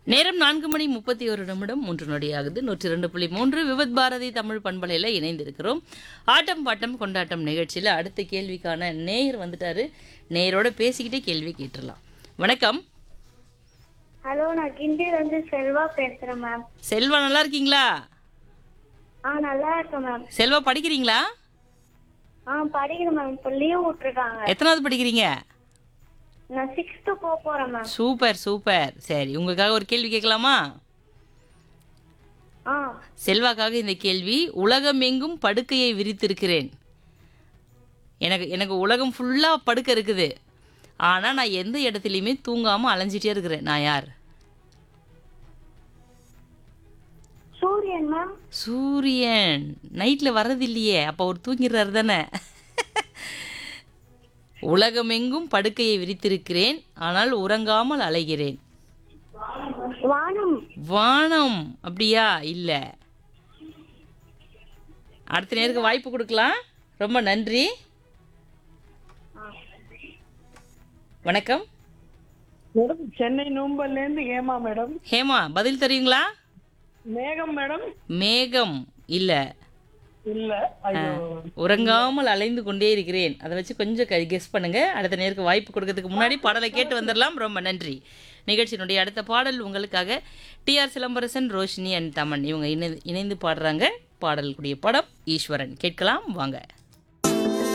நேரம் நான்கு மணி முப்பத்தி ஒரு நிமிடம் மூன்று நொடியாகுது நூற்றி இரண்டு புள்ளி மூன்று விவத் பாரதி தமிழ் பண்பலையில் இணைந்திருக்கிறோம் ஆட்டம் பாட்டம் கொண்டாட்டம் நிகழ்ச்சியில் அடுத்த கேள்விக்கான நேயர் வந்துட்டாரு நேயரோட பேசிக்கிட்டே கேள்வி கேட்டுடலாம் வணக்கம் ஹலோ நான் கிண்டில இருந்து செல்வா பேசுறேன் மேம் செல்வா நல்லா இருக்கீங்களா ஆ நல்லா இருக்கேன் மேம் செல்வா படிக்கிறீங்களா ஆ படிக்கிறேன் மேம் இப்போ லீவ் விட்டுருக்காங்க எத்தனாவது படிக்கிறீங்க நான் சிக்ஸ்த்து போக போறேன் மேம் சூப்பர் சூப்பர் சரி உங்களுக்காக ஒரு கேள்வி கேட்கலாமா ஆ செல்வாக்காக இந்த கேள்வி உலகம் எங்கும் படுக்கையை விரித்திருக்கிறேன் எனக்கு எனக்கு உலகம் ஃபுல்லாக படுக்கை இருக்குது ஆனால் நான் எந்த இடத்துலையுமே தூங்காமல் அலைஞ்சிட்டே இருக்கிறேன் நான் யார் சூரியன் மேம் சூரியன் நைட்டில் வர்றது இல்லையே அப்போ அவர் தூங்கிடுறாரு தானே உலகமெங்கும் படுக்கையை விரித்திருக்கிறேன் ஆனால் உறங்காமல் அலைகிறேன் வானம் வானம் அப்படியா இல்லை அடுத்த நேருக்கு வாய்ப்பு கொடுக்கலாம் ரொம்ப நன்றி வணக்கம் மேடம் சென்னை நூம்பல்ல இருந்து ஹேமா மேடம் ஹேமா பதில் தெரியுங்களா மேகம் மேடம் மேகம் இல்லை இல்ல ஐயோ உறங்காமல் அலைந்து கொண்டே இருக்கிறேன் அதை வச்சு கொஞ்சம் கெஸ் பண்ணுங்க அடுத்த நேருக்கு வாய்ப்பு கொடுக்கறதுக்கு முன்னாடி பாடலை கேட்டு வந்துடலாம் ரொம்ப நன்றி நிகழ்ச்சியினுடைய அடுத்த பாடல் உங்களுக்காக டிஆர் சிலம்பரசன் ரோஷினி அண்ட் தமன் இவங்க இணை இணைந்து பாடுறாங்க பாடலுக்குரிய படம் ஈஸ்வரன் கேட்கலாம் வாங்க